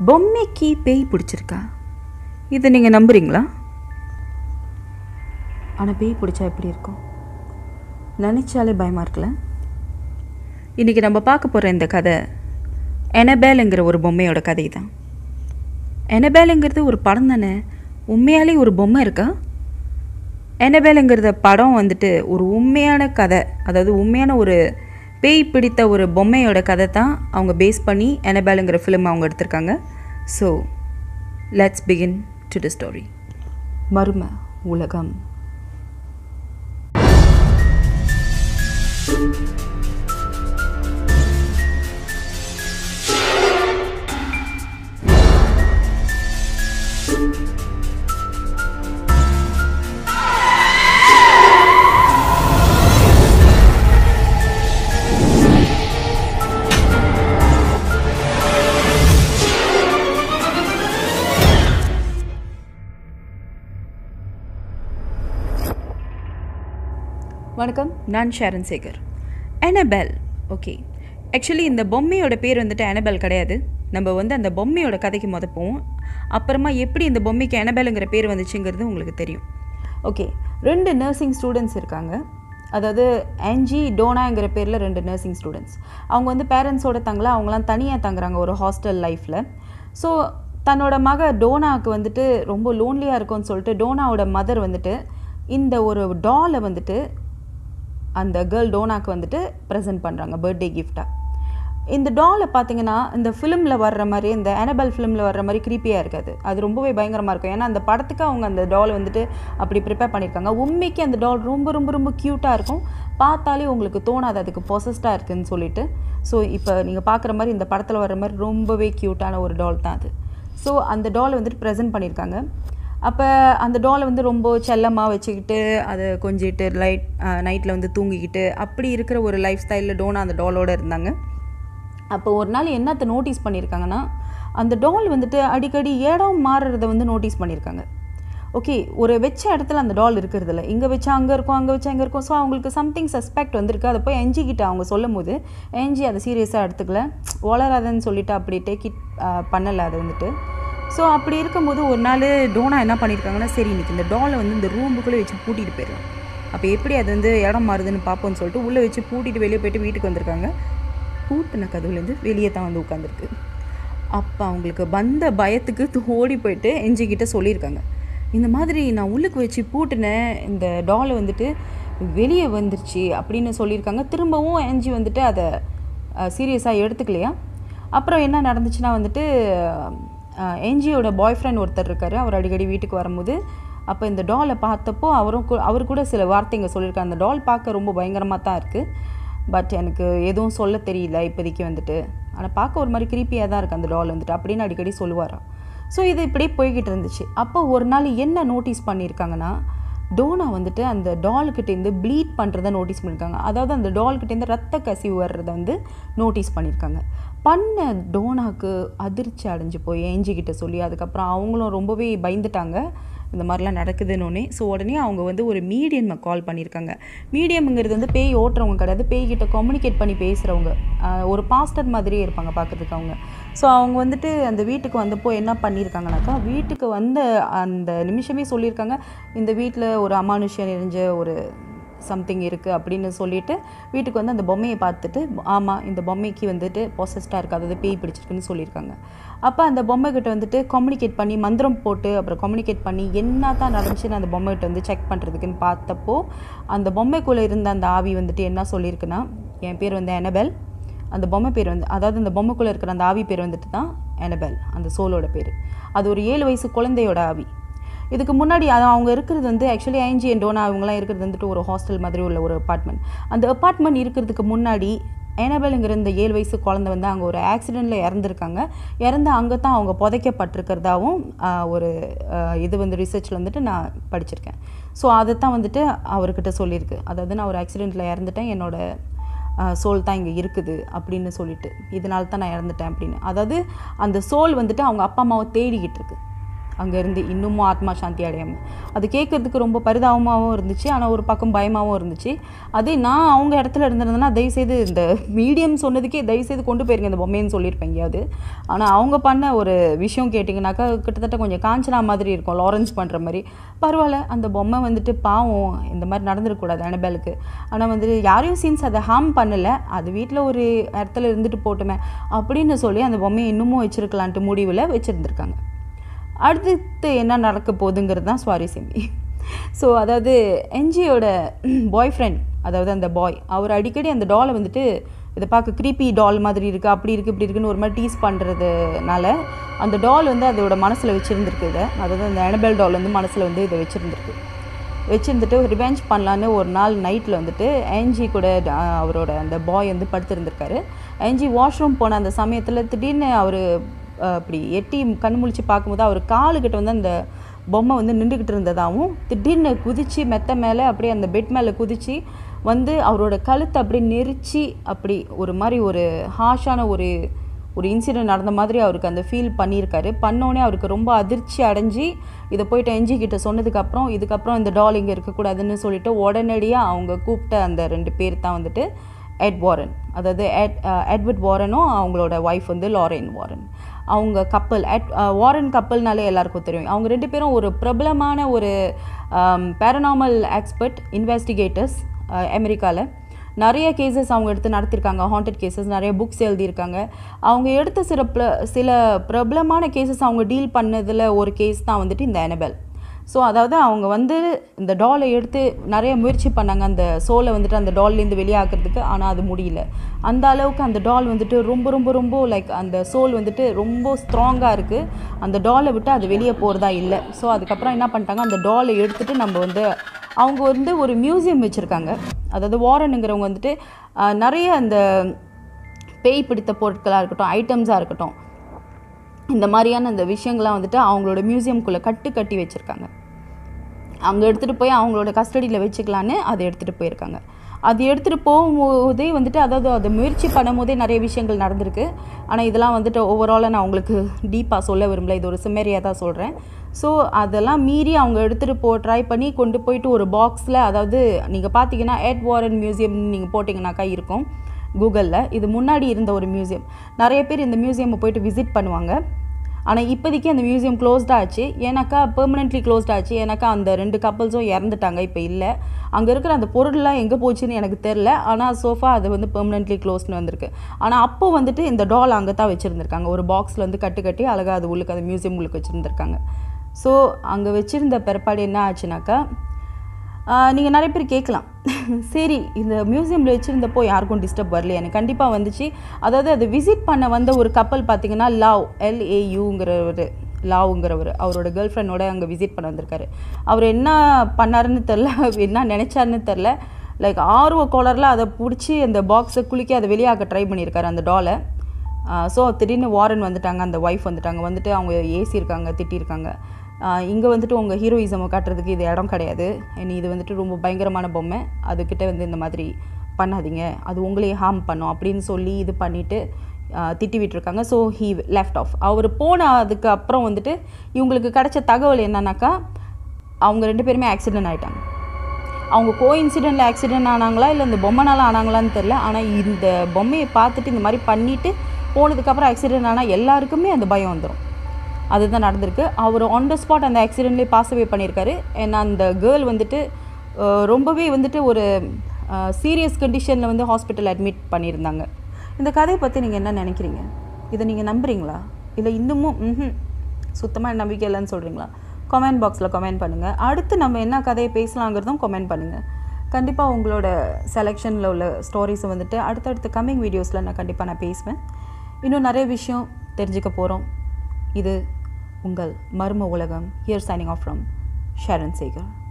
பொம்மைக்கு பேய் பிடிச்சிருக்கா இதை நீங்கள் நம்புறீங்களா ஆனால் பேய் பிடிச்சா எப்படி இருக்கும் நினச்சாலே பயமாக இருக்குல்ல இன்றைக்கி நம்ம பார்க்க போகிற இந்த கதை எனபேலுங்கிற ஒரு பொம்மையோட கதை தான் எனபேலுங்கிறது ஒரு படம் தானே உண்மையாலே ஒரு பொம்மை இருக்கா எனபேலுங்கிறத படம் வந்துட்டு ஒரு உண்மையான கதை அதாவது உண்மையான ஒரு பேய் பிடித்த ஒரு பொம்மையோட கதை தான் அவங்க பேஸ் பண்ணி எனபேலுங்கிற ஃபிலிம் அவங்க எடுத்திருக்காங்க so let's begin to the story மர்ம உலகம் வணக்கம் நான் Sharan Sekar Annabelle okay actually இந்த பொம்மையோட பேர் வந்துட்டு அனபெல் கிடையாது நம்ம வந்து அந்த பொம்மையோட கதைக்கு முத போவோம் அப்புறமா எப்படி இந்த பொம்மைக்கு அனபெலுங்கிற பேர் வந்துச்சுங்கிறது உங்களுக்கு தெரியும் ஓகே ரெண்டு நர்சிங் ஸ்டூடெண்ட்ஸ் இருக்காங்க அதாவது ஆன்ஜி டோனாங்கிற பேரில் ரெண்டு நர்சிங் ஸ்டூடெண்ட்ஸ் அவங்க வந்து பேரண்ட்ஸோட தங்கல அவங்களாம் தனியாக தங்குறாங்க ஒரு ஹாஸ்டல் லைஃப்பில் ஸோ தன்னோட மக டோனாவுக்கு வந்துட்டு ரொம்ப லோன்லியாக இருக்கும்னு சொல்லிட்டு டோனாவோட மதர் வந்துட்டு இந்த ஒரு டாலை வந்துட்டு அந்த கேர்ள் டோனாக்கு வந்துட்டு ப்ரெசென்ட் பண்ணுறாங்க பர்த்டே கிஃப்டாக இந்த டாலை பார்த்தீங்கன்னா இந்த ஃபிலிமில் வர்ற மாதிரி இந்த அனபல் ஃபிலிமில் வர்ற மாதிரி க்ரீப்பியாக இருக்காது அது ரொம்பவே பயங்கரமாக இருக்கும் ஏன்னா அந்த படத்துக்கு அவங்க அந்த டால் வந்துட்டு அப்படி ப்ரிப்பேர் பண்ணியிருக்காங்க உண்மைக்கு அந்த டால் ரொம்ப ரொம்ப ரொம்ப க்யூட்டாக இருக்கும் பார்த்தாலே உங்களுக்கு தோணாது அதுக்கு பொசஸ்டாக இருக்குதுன்னு சொல்லிட்டு ஸோ இப்போ நீங்கள் பார்க்குற மாதிரி இந்த படத்தில் வர்ற மாதிரி ரொம்பவே க்யூட்டான ஒரு டால் தான் அது ஸோ அந்த டாலை வந்துட்டு ப்ரெசென்ட் பண்ணியிருக்காங்க அப்போ அந்த டாலை வந்து ரொம்ப செல்லமாக வச்சுக்கிட்டு அதை கொஞ்சிட்டு லைட் நைட்டில் வந்து தூங்கிக்கிட்டு அப்படி இருக்கிற ஒரு லைஃப் ஸ்டைலில் டோனா அந்த டாலோடு இருந்தாங்க அப்போ ஒரு நாள் என்னத்தை நோட்டீஸ் பண்ணியிருக்காங்கன்னா அந்த டால் வந்துட்டு அடிக்கடி இடம் மாறுறத வந்து நோட்டீஸ் பண்ணியிருக்காங்க ஓகே ஒரு வச்ச இடத்துல அந்த டால் இருக்கிறது இல்லை இங்கே வச்சா அங்கே இருக்கும் அங்கே வச்சா அங்கே இருக்கும் ஸோ அவங்களுக்கு சம்திங் சஸ்பெக்ட் வந்திருக்கு அதை போய் என்ஜி கிட்ட அவங்க சொல்லும் போது என்ஜி அதை சீரியஸாக எடுத்துக்கல வளராதுன்னு சொல்லிட்டு அப்படி டேக் இட் பண்ணலை அதை வந்துட்டு ஸோ அப்படி இருக்கும்போது ஒரு நாள் டோனா என்ன பண்ணியிருக்காங்கன்னா சரி இன்னைக்கு இந்த டாலை வந்து இந்த ரூமுக்குள்ளே வச்சு பூட்டிட்டு போயிடலாம் அப்போ எப்படி அது வந்து இடம் மாறுதுன்னு பார்ப்போம்னு சொல்லிட்டு உள்ளே வச்சு பூட்டிட்டு வெளியே போயிட்டு வீட்டுக்கு வந்திருக்காங்க பூட்டின கதவுலேருந்து வெளியே தான் வந்து உட்காந்துருக்கு அப்போ அவங்களுக்கு வந்த பயத்துக்கு ஓடி போயிட்டு எஞ்சிக்கிட்ட சொல்லியிருக்காங்க இந்த மாதிரி நான் உள்ளுக்கு வச்சு பூட்டினேன் இந்த டாலை வந்துட்டு வெளியே வந்துருச்சு அப்படின்னு சொல்லியிருக்காங்க திரும்பவும் எஞ்சி வந்துட்டு அதை சீரியஸாக எடுத்துக்கலையா அப்புறம் என்ன நடந்துச்சுன்னா வந்துட்டு என்ஜியோட பாய் ஃப்ரெண்ட் ஒருத்தர் இருக்கார் அவர் அடிக்கடி வீட்டுக்கு வரும்போது அப்போ இந்த டாலை பார்த்தப்போ அவரும் அவர் கூட சில வார்த்தைங்க சொல்லியிருக்காங்க அந்த டால் பார்க்க ரொம்ப பயங்கரமாக தான் இருக்குது பட் எனக்கு எதுவும் சொல்ல தெரியல இப்போதைக்கு வந்துட்டு ஆனால் பார்க்க ஒரு மாதிரி கிரீப்பியாக தான் இருக்குது அந்த டால் வந்துட்டு அப்படின்னு அடிக்கடி சொல்லுவாராம் ஸோ இது இப்படியே போய்கிட்டு இருந்துச்சு அப்போ ஒரு நாள் என்ன நோட்டீஸ் பண்ணியிருக்காங்கன்னா டோனா வந்துட்டு அந்த டால்கிட்டேருந்து ப்ளீட் பண்ணுறத நோட்டீஸ் பண்ணியிருக்காங்க அதாவது அந்த டால்கிட்டேருந்து ரத்த கசிவு வர்றத வந்து நோட்டீஸ் பண்ணியிருக்காங்க பண்ண டோனாக்கு அதிர்ச்சி அடைஞ்சு போய் ஏஞ்சிக்கிட்ட சொல்லி அதுக்கப்புறம் அவங்களும் ரொம்பவே பயந்துட்டாங்க இந்த மாதிரிலாம் நடக்குதுன்னு ஸோ உடனே அவங்க வந்து ஒரு மீடியம்மை கால் பண்ணியிருக்காங்க மீடியம்ங்கிறது வந்து பேய் ஓட்டுறவங்க கிடையாது பேய்கிட்ட கம்யூனிகேட் பண்ணி பேசுகிறவங்க ஒரு பாஸ்டர் மாதிரியே இருப்பாங்க பார்க்குறதுக்கு அவங்க ஸோ அவங்க வந்துட்டு அந்த வீட்டுக்கு வந்தப்போ என்ன பண்ணியிருக்காங்கனாக்கா வீட்டுக்கு வந்த அந்த நிமிஷமே சொல்லியிருக்காங்க இந்த வீட்டில் ஒரு அமானுஷ்யம் நிறைஞ்ச ஒரு சம்திங் இருக்குது அப்படின்னு சொல்லிட்டு வீட்டுக்கு வந்து அந்த பொம்மையை பார்த்துட்டு ஆமாம் இந்த பொம்மைக்கு வந்துட்டு பொசஸ்டாக இருக்குது அதாவது பேய் பிடிச்சிருக்குன்னு சொல்லியிருக்காங்க அப்போ அந்த பொம்மைக்கிட்ட வந்துட்டு கம்யூனிகேட் பண்ணி மந்திரம் போட்டு அப்புறம் கம்யூனிகேட் பண்ணி என்ன தான் நடந்துச்சுன்னு அந்த பொம்மைகிட்ட வந்து செக் பண்ணுறதுக்குன்னு பார்த்தப்போ அந்த பொம்மைக்குள்ளே இருந்த அந்த ஆவி வந்துட்டு என்ன சொல்லியிருக்குன்னா என் பேர் வந்து எனபெல் அந்த பொம்மை பேர் வந்து அதாவது அந்த பொம்மைக்குள்ளே இருக்கிற அந்த ஆவி பேர் வந்துட்டு தான் எனபெல் அந்த சோலோட பேர் அது ஒரு ஏழு வயசு குழந்தையோட ஆவி இதுக்கு முன்னாடி அது அவங்க இருக்கிறது வந்து ஆக்சுவலி ஐஞ்சி அண்ட் டோனா அவங்களாம் இருக்கிறது வந்துட்டு ஒரு ஹாஸ்டல் மாதிரி உள்ள ஒரு அப்பார்ட்மெண்ட் அந்த அப்பார்ட்மெண்ட் இருக்கிறதுக்கு முன்னாடி ஏனபெலுங்கிற இந்த ஏழு வயசு குழந்தை வந்து அங்கே ஒரு ஆக்சிடெண்ட்டில் இறந்துருக்காங்க இறந்து அங்கே தான் அவங்க புதைக்கப்பட்டிருக்கிறதாவும் ஒரு இது வந்து ரிசர்ச்சில் வந்துட்டு நான் படிச்சிருக்கேன் ஸோ அதை தான் வந்துட்டு அவர்கிட்ட சொல்லியிருக்கு அதாவது நான் ஒரு ஆக்சிடெண்ட்டில் இறந்துட்டேன் என்னோடய சோல் தான் இங்கே இருக்குது அப்படின்னு சொல்லிட்டு இதனால தான் நான் இறந்துட்டேன் அப்படின்னு அதாவது அந்த சோல் வந்துட்டு அவங்க அப்பா அம்மாவை தேடிக்கிட்டு இருக்கு அங்கேருந்து இன்னமும் ஆத்மா சாந்தி அடையாமல் அது கேட்கறதுக்கு ரொம்ப பரிதாபமாகவும் இருந்துச்சு ஆனால் ஒரு பக்கம் பயமாகவும் இருந்துச்சு அதே நான் அவங்க இடத்துல இருந்திருந்தேன்னா தயவுசெய்து இந்த மீடியம் சொன்னதுக்கே தயவுசெய்து கொண்டு போயிருங்க இந்த பொம்மைன்னு சொல்லியிருப்பேன் எங்கேயாவது ஆனால் அவங்க பண்ண ஒரு விஷயம் கேட்டிங்கனாக்கா கிட்டத்தட்ட கொஞ்சம் காஞ்சனா மாதிரி இருக்கும் லாரன்ஸ் பண்ணுற மாதிரி பரவாயில்ல அந்த பொம்மை வந்துட்டு பாவம் இந்த மாதிரி நடந்துருக்கூடாது அனபேலுக்கு ஆனால் வந்துட்டு யாரையும் சீன்ஸ் அதை ஹார்ம் பண்ணலை அது வீட்டில் ஒரு இடத்துல இருந்துட்டு போட்டுமே அப்படின்னு சொல்லி அந்த பொம்மையை இன்னமும் வச்சுருக்கலான்ட்டு முடிவில் வச்சுருந்துருக்காங்க அடுத்து என்ன நடக்க போகுதுங்கிறது தான் சுவாரஸ்யமே ஸோ அதாவது என்ஜியோட பாய் ஃப்ரெண்ட் அதாவது அந்த பாய் அவர் அடிக்கடி அந்த டாலை வந்துட்டு இதை பார்க்க க்ரீப்பி டால் மாதிரி இருக்குது அப்படி இருக்குது இப்படி இருக்குன்னு ஒரு மாதிரி டீஸ் பண்ணுறதுனால அந்த டால் வந்து அதோட மனசில் வச்சுருந்துருக்கு இதை அதாவது அந்த அனபெல் டால் வந்து மனசில் வந்து இதை வச்சுருந்துருக்கு வச்சுருந்துட்டு ரிவெஞ்ச் பண்ணலான்னு ஒரு நாள் நைட்டில் வந்துட்டு ஏஞ்சி கூட அஹ், அவரோட அந்த பாய் வந்து படுத்திருந்திருக்காரு ஏஞ்சி வாஷ்ரூம் போன அந்த சமயத்தில் திடீர்னு அவர் அப்படி எட்டி கண் முழிச்சு பார்க்கும்போது அவர் காலுக்கிட்ட வந்து அந்த பொம்மை வந்து நின்றுக்கிட்டு இருந்ததாகவும் திடீர்னு குதிச்சு மெத்த மேலே அப்படியே அந்த பெட் மேலே குதிச்சு வந்து அவரோட கழுத்தை அப்படியே நெரிச்சு அப்படி ஒரு மாதிரி ஒரு ஹாஷான ஒரு ஒரு இன்சிடென்ட் நடந்த மாதிரி அவருக்கு அந்த ஃபீல் பண்ணியிருக்காரு பண்ணோடனே அவருக்கு ரொம்ப அதிர்ச்சி அடைஞ்சு இதை போயிட்டு என்ஜி கிட்ட சொன்னதுக்கப்புறம் இதுக்கப்புறம் இந்த டால் இங்கே இருக்கக்கூடாதுன்னு சொல்லிட்டு உடனடியாக அவங்க கூப்பிட்ட அந்த ரெண்டு பேர் தான் வந்துட்டு எட் வாரன் அதாவது எட் எட்வர்ட் வாரனும் அவங்களோட ஒய்ஃப் வந்து லாரென் வாரன் அவங்க கப்பல் எட் வாரன் கப்பல்னாலே எல்லாருக்கும் தெரியும் அவங்க ரெண்டு பேரும் ஒரு பிரபலமான ஒரு பேரனாமல் எக்ஸ்பர்ட் இன்வெஸ்டிகேட்டர்ஸ் அமெரிக்காவில் நிறைய கேசஸ் அவங்க எடுத்து நடத்தியிருக்காங்க ஹாண்டட் கேசஸ் நிறைய புக்ஸ் எழுதியிருக்காங்க அவங்க எடுத்த சில ப்ர சில பிரபலமான கேசஸ் அவங்க டீல் பண்ணதில் ஒரு கேஸ் தான் வந்துட்டு இந்த அனபெல் ஸோ அதாவது அவங்க வந்து இந்த டாலை எடுத்து நிறைய முயற்சி பண்ணாங்க அந்த சோலை வந்துட்டு அந்த டால்லேருந்து வெளியாக்குறதுக்கு ஆனால் அது முடியல அந்த அளவுக்கு அந்த டால் வந்துட்டு ரொம்ப ரொம்ப ரொம்ப லைக் அந்த சோல் வந்துட்டு ரொம்ப ஸ்ட்ராங்காக இருக்குது அந்த டாலை விட்டு அது வெளியே போகிறதா இல்லை ஸோ அதுக்கப்புறம் என்ன பண்ணிட்டாங்க அந்த டாலை எடுத்துகிட்டு நம்ம வந்து அவங்க வந்து ஒரு மியூசியம் வச்சுருக்காங்க அதாவது வாரனுங்கிறவங்க வந்துட்டு ஆஹ், நிறைய அந்த பேய் பிடித்த பொருட்களாக இருக்கட்டும் ஐட்டம்ஸாக இருக்கட்டும் இந்த மாதிரியான அந்த விஷயங்கள்லாம் வந்துட்டு அவங்களோட மியூசியம்குள்ளே கட்டு கட்டி வச்சுருக்காங்க அங்கே எடுத்துகிட்டு போய் அவங்களோட கஸ்டடியில் வச்சுக்கலான்னு அதை எடுத்துகிட்டு போயிருக்காங்க அது எடுத்துகிட்டு போகும்போதே வந்துட்டு அதாவது அதை முயற்சி பண்ணும்போதே நிறைய விஷயங்கள் நடந்திருக்கு ஆனால் இதெல்லாம் வந்துட்டு ஓவராலாக நான் உங்களுக்கு டீப்பாக சொல்ல விரும்பல இது ஒரு சிம்மரியாக தான் சொல்கிறேன் ஸோ அதெல்லாம் மீறி அவங்க எடுத்துகிட்டு போ ட்ரை பண்ணி கொண்டு போயிட்டு ஒரு பாக்ஸில் அதாவது நீங்கள் பார்த்தீங்கன்னா எட் வாரன் மியூசியம் நீங்கள் போட்டிங்கனாக்கா இருக்கும் கூகுளில் இது முன்னாடி இருந்த ஒரு மியூசியம் நிறைய பேர் இந்த மியூசியமை போயிட்டு விசிட் பண்ணுவாங்க ஆனால் இப்போதைக்கு அந்த மியூசியம் க்ளோஸ்ட் ஆச்சு ஏன்னாக்கா பெர்மனெண்ட்லி க்ளோஸ்ட் ஆச்சு ஏன்னாக்கா அந்த ரெண்டு கப்பல்ஸும் இறந்துட்டாங்க இப்போ இல்லை அங்கே இருக்கிற அந்த பொருள்லாம் எங்கே போச்சுன்னு எனக்கு தெரில ஆனால் சோஃபா அது வந்து பெர்மனெண்ட்லி க்ளோஸ்னு வந்திருக்கு ஆனால் அப்போ வந்துட்டு இந்த டால் அங்கே தான் வச்சுருந்துருக்காங்க ஒரு பாக்ஸில் வந்து கட்டு கட்டி அழகாக அது உள்ளுக்கு அந்த மியூசியம் உள்ளுக்கு வச்சுருந்துருக்காங்க ஸோ அங்கே வச்சுருந்த பிற்பாடு என்ன ஆச்சுனாக்கா நீங்கள் நிறைய பேர் கேட்கலாம் சரி இந்த மியூசியமில் வச்சுருந்தப்போ யாருக்கும் டிஸ்டர்ப் வரலையே எனக்கு கண்டிப்பாக வந்துச்சு அதாவது அது விசிட் பண்ண வந்த ஒரு கப்பல் பார்த்தீங்கன்னா லாவ் எல்ஏயூங்கிறவர் லாவுங்கிறவர் அவரோட கேர்ள் ஃப்ரெண்டோட அங்கே விசிட் பண்ண வந்திருக்காரு அவர் என்ன பண்ணாருன்னு தெரில என்ன நினச்சாருன்னு தெரில லைக் ஆர்வ கோளரில் அதை பிடிச்சி அந்த பாக்ஸை குலுக்கி அதை வெளியாக்க ட்ரை பண்ணியிருக்காரு அந்த டாலை ஸோ திடீர்னு வாரன் வந்துட்டாங்க அந்த ஒய்ஃப் வந்துட்டாங்க வந்துட்டு அவங்க ஏசி இருக்காங்க திட்டியிருக்காங்க இங்கே வந்துட்டு உங்கள் ஹீரோயிசமை காட்டுறதுக்கு இது இடம் கிடையாது இனி இது வந்துட்டு ரொம்ப பயங்கரமான பொம்மை அதுக்கிட்ட வந்து இந்த மாதிரி பண்ணாதீங்க அது உங்களையே ஹார்ம் பண்ணும் அப்படின்னு சொல்லி இது பண்ணிவிட்டு திட்டி விட்டுருக்காங்க ஸோ ஹீ லெஃப்ட் ஆஃப் அவர் போனதுக்கு அப்புறம் வந்துட்டு இவங்களுக்கு கிடைச்ச தகவல் என்னன்னாக்கா அவங்க ரெண்டு பேருமே ஆக்சிடென்ட் ஆயிட்டாங்க அவங்க கோ இன்சிடெண்ட்டில் ஆக்சிடென்ட் ஆனாங்களா இல்லை இந்த பொம்மைனால ஆனாங்களான்னு தெரில ஆனால் இந்த பொம்மையை பார்த்துட்டு இந்த மாதிரி பண்ணிவிட்டு போனதுக்கப்புறம் ஆக்சிடென்ட் ஆனால் எல்லாருக்குமே அந்த பயம் வந்துடும் அதுதான் நடந்திருக்கு அவர் ஆன் த ஸ்பாட் அந்த ஆக்சிடென்ட்லேயே பாஸ் அவே பண்ணியிருக்காரு ஏன்னா அந்த கேர்ள் வந்துட்டு அஹ், ரொம்பவே வந்துட்டு ஒரு சீரியஸ் கண்டிஷனில் வந்து ஹாஸ்பிட்டல் அட்மிட் பண்ணியிருந்தாங்க இந்த கதையை பற்றி நீங்கள் என்ன நினைக்கிறீங்க இதை நீங்கள் நம்புறீங்களா இல்லை இன்னமும் ம் சுத்தமாக நம்பிக்கை இல்லைன்னு சொல்கிறீங்களா கமெண்ட் பாக்ஸில் கமெண்ட் பண்ணுங்கள் அடுத்து நம்ம என்ன கதையை பேசலாங்கிறதும் கமெண்ட் பண்ணுங்கள் கண்டிப்பாக உங்களோட செலெக்ஷனில் உள்ள ஸ்டோரிஸை வந்துட்டு அடுத்தடுத்த கம்மிங் வீடியோஸில் நான் கண்டிப்பாக நான் பேசுவேன் இன்னும் நிறைய விஷயம் தெரிஞ்சுக்க போகிறோம் இது உங்கள் மர்ம உலகம் here signing off from Sharan Sekar